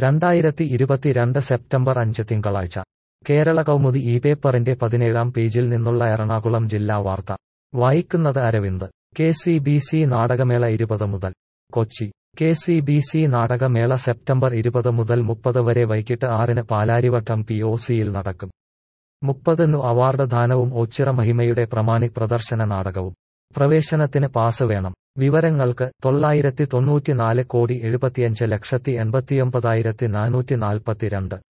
രണ്ടായിരത്തി ഇരുപത്തിരണ്ട് സെപ്റ്റംബർ അഞ്ച് തിങ്കളാഴ്ച കേരള കൗമുദി ഈ പേപ്പറിന്റെ പതിനേഴാം പേജിൽ നിന്നുള്ള എറണാകുളം ജില്ലാ വാർത്ത വായിക്കുന്നത് Aravind K C B C നാടകമേള ഇരുപത് മുതൽ Kochi K C B C നാടകമേള സെപ്റ്റംബർ ഇരുപത് മുതൽ മുപ്പത് വരെ വൈകിട്ട് ആറിന് പാലാരിവട്ടം പി ഒ സിയിൽ നടക്കും മുപ്പതിനു അവാർഡ് ദാനവും ഓച്ചിറ മഹിമയുടെ പ്രമാണി പ്രദർശന നാടകവും പ്രവേശനത്തിന് പാസ് വേണം വിവരങ്ങൾക്ക് തൊള്ളായിരത്തി തൊണ്ണൂറ്റിനാല് കോടി എഴുപത്തിയഞ്ച് ലക്ഷത്തി എൺപത്തിയൊമ്പതായിരത്തി നാനൂറ്റി നാൽപ്പത്തിരണ്ട്